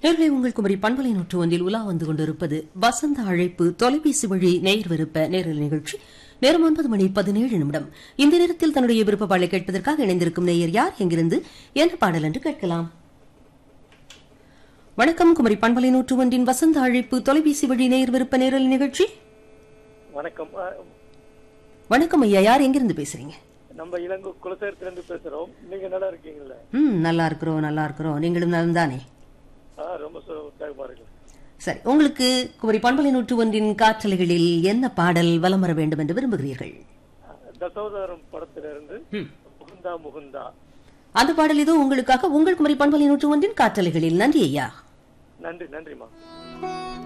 நேர்களை உங்கள் குமரி பண்பலை நூற்று ஒன்றில் உலா வந்து கொண்டிருப்பது வசந்த அழைப்பு தொலைபேசி வழி நேர் விருப்ப நேரல் நிகழ்ச்சி நேரம் ஒன்பது மணி பதினேழு நிமிடம் இந்த நேரத்தில் தன்னுடைய விருப்ப பாடலை கேட்பதற்காக இணைந்திருக்கும் நேயர் யார் எங்கிருந்து என்ன பாடல் என்று கேட்கலாம் வணக்கம் குமரி பண்பலை நூற்று ஒன்றின் வசந்த அழைப்பு தொலைபேசி வழி நேர் விருப்ப நேரல் நிகழ்ச்சி வணக்கம் அஹ், வணக்கம் ஐயா யார் எங்கிருந்து பேசுறீங்க நம்ம இளங்கோ குலசேரத்திலிருந்து பேசுறோம் நீங்க நல்லா இருக்கீங்களா ம் நல்லா இருக்கிறோம் நல்லா இருக்கிறோம் நீங்களும் நலம் தானே ஆ, ரொம்ப சு- உற்சாகமா இருக்கு சரி உங்களுக்கு குமரி பண்பலை நூற்று ஒன்றின் காற்றலைகளில் என்ன பாடல் வலம் வர வேண்டும் என்று விரும்புகிறீர்கள் தசோதரம் படத்திலிருந்து முகுந்தா முகுந்தா அந்த பாடல் இதோ உங்களுக்காக உங்கள் குமரி பண்பலை நூற்று ஒன்றின் காற்றலைகளில் நன்றி ஐயா நன்றி நன்றிமா